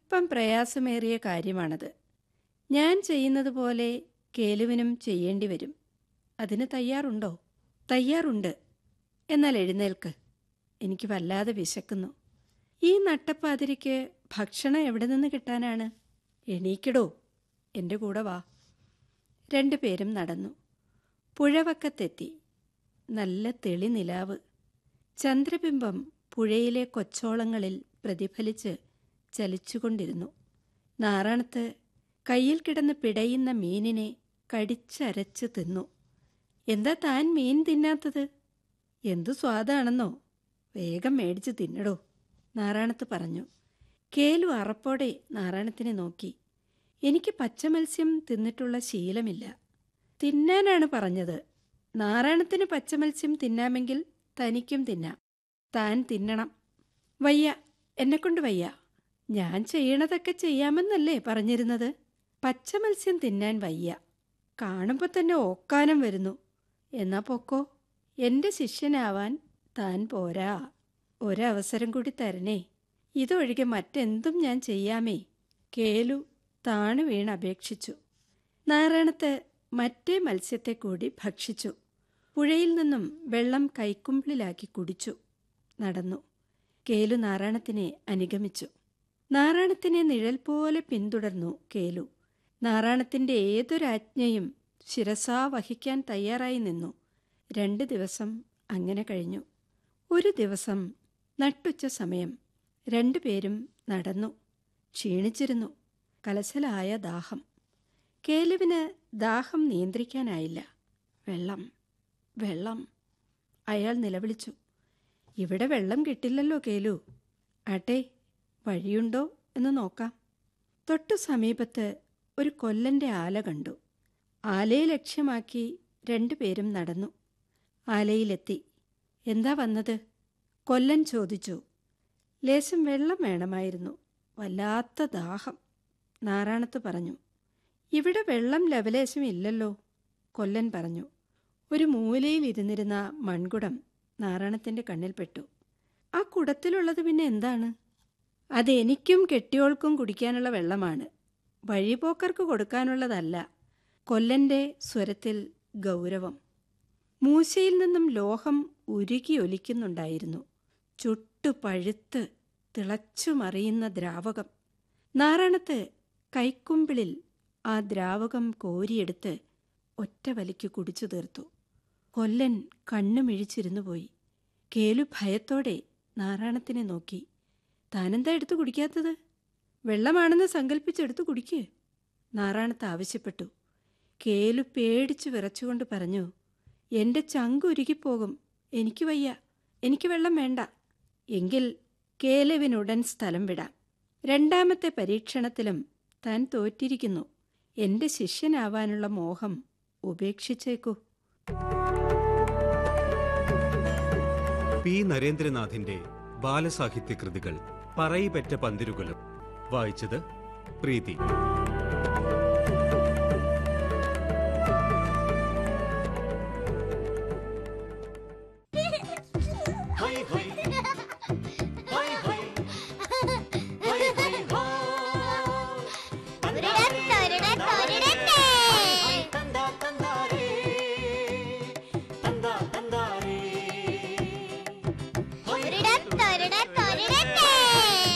അല്പം പ്രയാസമേറിയ കാര്യമാണത് ഞാൻ ചെയ്യുന്നത് പോലെ കേലുവിനും ചെയ്യേണ്ടി വരും അതിന് തയ്യാറുണ്ടോ തയ്യാറുണ്ട് എന്നാൽ എഴുന്നേൽക്ക് എനിക്ക് വല്ലാതെ വിശക്കുന്നു ഈ നട്ടപ്പാതിരിക്ക് ഭക്ഷണം എവിടെ നിന്ന് കിട്ടാനാണ് എണീക്കടോ എൻ്റെ കൂടെ വാ രണ്ടുപേരും നടന്നു പുഴവക്കത്തെത്തി നല്ല തെളി നിലാവ് ചന്ദ്രബിംബം പുഴയിലെ കൊച്ചോളങ്ങളിൽ പ്രതിഫലിച്ച് ചലിച്ചുകൊണ്ടിരുന്നു നാറാണത്ത് കയ്യിൽ കിടന്ന് പിടയുന്ന മീനിനെ കടിച്ചരച്ച് തിന്നു എന്താ താൻ മീൻ തിന്നാത്തത് എന്തു സ്വാദാണെന്നോ വേഗം മേടിച്ച് തിന്നടോ നാറാണത്ത് പറഞ്ഞു കേലു അറപ്പോടെ നാറാണത്തിനെ നോക്കി എനിക്ക് പച്ചമത്സ്യം തിന്നിട്ടുള്ള ശീലമില്ല തിന്നാനാണ് പറഞ്ഞത് നാരായണത്തിന് പച്ചമത്സ്യം തിന്നാമെങ്കിൽ തനിക്കും തിന്നാം താൻ തിന്നണം വയ്യ എന്നെക്കൊണ്ട് വയ്യ ഞാൻ ചെയ്യണതൊക്കെ ചെയ്യാമെന്നല്ലേ പറഞ്ഞിരുന്നത് പച്ചമത്സ്യം തിന്നാൻ വയ്യ കാണുമ്പോൾ തന്നെ ഓക്കാനം വരുന്നു എന്നാ പൊക്കോ എന്റെ ശിഷ്യനാവാൻ താൻ പോരാ ഒരവസരം കൂടി തരണേ ഇതൊഴികെ മറ്റെന്തും ഞാൻ ചെയ്യാമേ കേലു താണു വീണ് അപേക്ഷിച്ചു നാരായണത്ത് മറ്റേ മത്സ്യത്തെ കൂടി ഭക്ഷിച്ചു പുഴയിൽ നിന്നും വെള്ളം കൈക്കുമ്പിളിലാക്കി കുടിച്ചു നടന്നു കേലു നാരായണത്തിനെ അനുഗമിച്ചു നാരായണത്തിനെ നിഴൽ പോലെ പിന്തുടർന്നു കേലു നാരായണത്തിന്റെ ഏതൊരാജ്ഞയും ശിരസാ വഹിക്കാൻ തയ്യാറായി നിന്നു രണ്ട് ദിവസം അങ്ങനെ കഴിഞ്ഞു ഒരു ദിവസം നട്ടുച്ച സമയം രണ്ടുപേരും നടന്നു ക്ഷീണിച്ചിരുന്നു കലശലായ ദാഹം കേലുവിന് ദാഹം നിയന്ത്രിക്കാനായില്ല വെള്ളം വെള്ളം അയാൾ നിലവിളിച്ചു ഇവിടെ വെള്ളം കിട്ടില്ലല്ലോ കേലു ആട്ടെ വഴിയുണ്ടോ എന്ന് നോക്കാം തൊട്ടു സമീപത്ത് ഒരു കൊല്ലന്റെ ആല കണ്ടു ആലയെ ലക്ഷ്യമാക്കി രണ്ടുപേരും നടന്നു ആലയിലെത്തി എന്താ വന്നത് കൊല്ലൻ ചോദിച്ചു ലേശം വെള്ളം വേണമായിരുന്നു വല്ലാത്ത ദാഹം നാറാണത്ത് പറഞ്ഞു ഇവിടെ വെള്ളം ലവലേശം ഇല്ലല്ലോ കൊല്ലൻ പറഞ്ഞു ഒരു മൂലയിൽ ഇരുന്നിരുന്ന മൺകുടം നാറാണത്തിന്റെ കണ്ണിൽപ്പെട്ടു ആ കുടത്തിലുള്ളത് പിന്നെ എന്താണ് അത് എനിക്കും കെട്ടിയോൾക്കും കുടിക്കാനുള്ള വെള്ളമാണ് വഴിപോക്കർക്ക് കൊടുക്കാനുള്ളതല്ല കൊല്ലന്റെ സ്വരത്തിൽ ഗൗരവം മൂശയിൽ നിന്നും ലോഹം ഉരുകി ഒലിക്കുന്നുണ്ടായിരുന്നു ചുട്ടു പഴുത്ത് തിളച്ചു മറിയുന്ന ദ്രാവകം നാറാണത്ത് കൈക്കുമ്പിളിൽ ആ ദ്രാവകം കോരിയെടുത്ത് ഒറ്റ വലിക്ക് കുടിച്ചു തീർത്തു കൊല്ലൻ കണ്ണുമിഴിച്ചിരുന്നു പോയി കേലു ഭയത്തോടെ നാറാണത്തിനെ നോക്കി താനെന്താ എടുത്തു കുടിക്കാത്തത് വെള്ളമാണെന്ന് സങ്കല്പിച്ചെടുത്തു കുടിക്ക് നാറാണത്ത് ആവശ്യപ്പെട്ടു കേലു പേടിച്ചു വിറച്ചുകൊണ്ട് പറഞ്ഞു എന്റെ ചങ്ക് ഉരുകിപ്പോകും എനിക്ക് വയ്യ എനിക്ക് വെള്ളം വേണ്ട എങ്കിൽ കേലവിനുടൻ സ്ഥലം വിടാം രണ്ടാമത്തെ പരീക്ഷണത്തിലും താൻ തോറ്റിരിക്കുന്നു എന്റെ ശിഷ്യനാവാനുള്ള മോഹം ഉപേക്ഷിച്ചേക്കൂ പി നരേന്ദ്രനാഥിന്റെ ബാലസാഹിത്യ കൃതികൾ പറയിപെറ്റ പന്തിരുകുലം വായിച്ചത് പ്രീതി